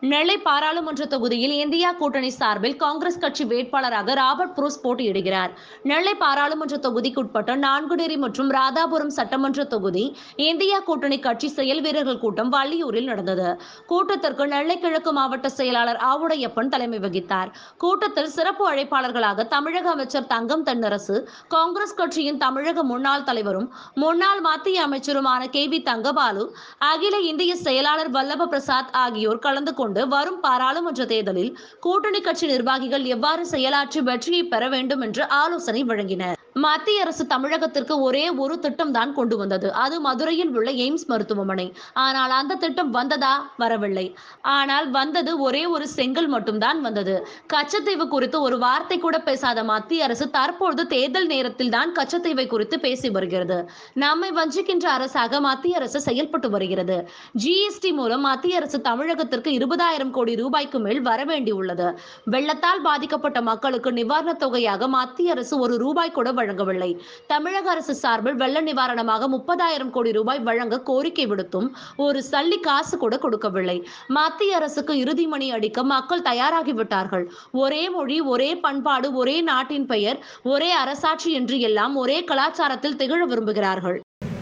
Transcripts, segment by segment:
நெல்லை பாராளுமன்ற தொகுதியில் இந்தியா கூட்டணி சார்பில் காங்கிரஸ் கட்சி வேட்பாளராக ராபர்ட் புரூஸ் போட்டியிடுகிறார் நெல்லை பாராளுமன்ற தொகுதிக்குட்பட்ட நான்குடேரி மற்றும் ராதாபுரம் சட்டமன்ற தொகுதி இந்தியா கூட்டணி கட்சி செயல் வீரர்கள் கூட்டம் வள்ளியூரில் நடந்தது கூட்டத்திற்கு நெல்லை கிழக்கு மாவட்ட செயலாளர் ஆவுடையப்பன் தலைமை வகித்தார் கூட்டத்தில் சிறப்பு அழைப்பாளர்களாக தமிழக அமைச்சர் தங்கம் தென்னரசு காங்கிரஸ் கட்சியின் தமிழக முன்னாள் தலைவரும் முன்னாள் மத்திய அமைச்சருமான கே வி தங்கபாலு அகில இந்திய செயலாளர் வல்லப பிரசாத் ஆகியோர் கலந்து கொண்டு வரும் பாராளுமன்ற தேர்தலில் கூட்டணி கட்சி நிர்வாகிகள் எவ்வாறு செயலாற்றி வெற்றியை பெற வேண்டும் என்று ஆலோசனை வழங்கினர் மத்திய அரசு தமிழகத்திற்கு ஒரே ஒரு திட்டம் தான் கொண்டு வந்தது அது மதுரையில் உள்ள எய்ம்ஸ் மருத்துவமனை ஆனால் அந்த திட்டம் வந்ததா வரவில்லை ஆனால் வந்தது ஒரே ஒரு செங்கல் மட்டும்தான் வந்தது கச்சத்தீவு குறித்து ஒரு வார்த்தை கூட பேசாத மத்திய அரசு தற்பொழுது தேர்தல் நேரத்தில் தான் கச்சத்தீவை குறித்து பேசி வருகிறது நம்மை வஞ்சிக்கின்ற அரசாக மத்திய அரசு செயல்பட்டு வருகிறது ஜிஎஸ்டி மூலம் மத்திய அரசு தமிழகத்திற்கு இருபதாயிரம் கோடி ரூபாய்க்கு மேல் வர வேண்டியுள்ளது வெள்ளத்தால் பாதிக்கப்பட்ட மக்களுக்கு நிவாரணத் தொகையாக மத்திய அரசு ஒரு ரூபாய் கூட வழங்கவில்லை தமிழக அரசு சார்பில் வெள்ள நிவாரணமாக முப்பதாயிரம் கோடி ரூபாய் வழங்க கோரிக்கை விடுத்தும் ஒரு சல்லி காசு கூட கொடுக்கவில்லை மத்திய அரசுக்கு இறுதி மணி அடிக்க மக்கள் தயாராகிவிட்டார்கள் ஒரே மொழி ஒரே பண்பாடு ஒரே நாட்டின் பெயர் ஒரே அரசாட்சி என்று எல்லாம் ஒரே கலாச்சாரத்தில் திகழ விரும்புகிறார்கள்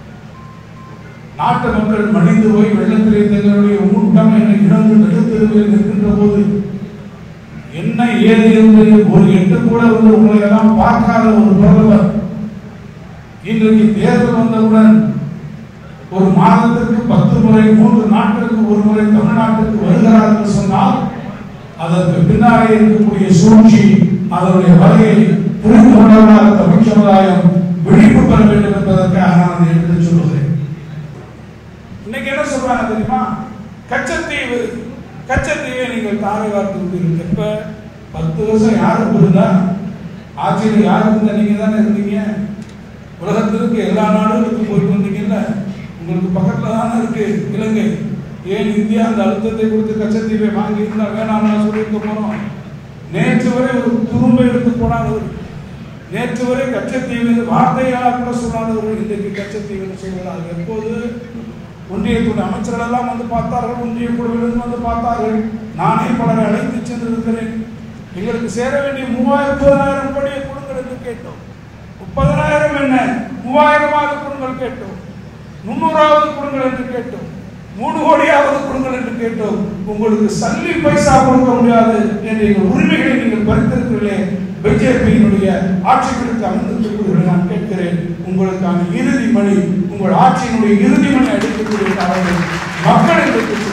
நாட்டு மக்கள் மடிந்து போய் வெள்ளத்திலே தங்களுடைய உடமைகளை இழந்து நடுத்தருவில் நிற்கின்ற போது என்ன ஏது என்று ஒரு எட்டு கூட வந்து உங்களை எல்லாம் பார்க்காத ஒரு பிரதமர் இன்றைக்கு தேர்தல் வந்தவுடன் ஒரு மாதத்திற்கு பத்து முறை மூன்று நாட்களுக்கு ஒரு முறை தமிழ்நாட்டுக்கு வருகிறார் என்று சொன்னால் அதற்கு பின்னாலே இருக்கக்கூடிய சூழ்ச்சி அதனுடைய வகையை புரிந்து கொள்ளவராக தமிழ் சமுதாயம் விழிப்பு பெற வேண்டும் என்பதற்காக நான் அதை எடுத்துச் சொல்லுகிறேன் இன்னைக்கு என்ன சொல்றாங்க தெரியுமா கச்சத்தீவு கச்சத்தீவை நீங்கள் தாரை வார்த்து விட்டீர்கள் எப்ப பத்து வருஷம் யாருக்கு இருந்தா ஆட்சியில் யார் இருந்தா நீங்க தானே இருந்தீங்க உலகத்திற்கு எல்லா நாடுகளுக்கும் போயிட்டு வந்தீங்கல்ல உங்களுக்கு பக்கத்துல தானே இருக்கு இலங்கை ஏன் இந்தியா அந்த அழுத்தத்தை கொடுத்து கச்சத்தீவை வாங்கி இருந்தா வேணாம்னு சொல்லியிருக்க போறோம் நேற்று வரை ஒரு துரும்பை எடுத்து போனாதவர் நேற்று வரை கச்சத்தீவு வார்த்தையாக கூட சொல்லாதவர்கள் இன்றைக்கு கச்சத்தீவு சொல்கிறார்கள் எப்போது ஒன்றியத்துடைய அமைச்சர்கள் எல்லாம் வந்து பார்த்தார்கள் ஒன்றிய குழுவிலிருந்து வந்து பார்த்தார்கள் நானே பலரை அழைத்து சென்றிருக்கிறேன் எங்களுக்கு சேர வேண்டிய மூவாயிரம் முப்பதாயிரம் கோடியை கொடுங்கள் என்று கேட்டோம் முப்பதனாயிரம் என்ன மூவாயிரமாவது கொடுங்கள் கேட்டோம் முன்னூறாவது கொடுங்கள் என்று கேட்டோம் மூணு கோடியாவது கொடுங்கள் என்று கேட்டோம் உங்களுக்கு சல்லி பைசா கொடுக்க முடியாது என்ற எங்கள் உரிமைகளை நீங்கள் பறித்திருக்கிறீர்களே பிஜேபியினுடைய ஆட்சி குறித்து அமர்ந்திருக்கிறீர்கள் நான் கேட்கிறேன் உங்களுக்கான இறுதி மணி உங்கள் ஆட்சியினுடைய இறுதி மணி அடிக்கக்கூடிய காரணம் மக்கள் என்று